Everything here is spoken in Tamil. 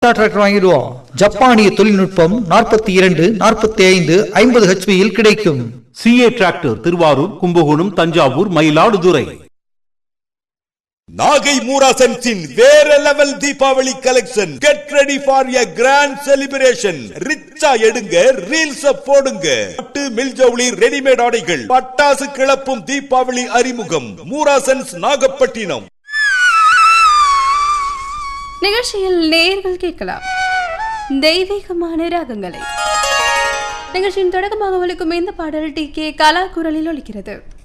டிராக்டர் வாங்கிடுவோம் ஜப்பானிய தொழில்நுட்பம் நாற்பத்தி இரண்டு நாற்பத்தி ஐந்து ஐம்பது ஹெச்பியில் கிடைக்கும் சிஏ டிராக்டர் திருவாரூர் கும்பகோணம் தஞ்சாவூர் மயிலாடுதுறை நாகை மூராசன்ஸின் வேற level Deepavali collection get ready for a grand celebration ரிச்சா எடுங்க ரீல்ஸ் போடுங்க பட்டு மில்ஜவுளி ரெடிமேட் ஆடைகள் பட்டாசு கிளப்பும் தீபாவளி அறிமுகம் மூராசன்ஸ் நாகப்பட்டினம் நிகழ்ச்சியில் நேயர்கள் கேட்கலாம் தெய்வீகமான ராகங்களை நிகழ்ச்சியின் தொடக்கமாக ஒலிக்கும் இந்த பாடல் டி கே கலா குரலில் ஒலிக்கிறது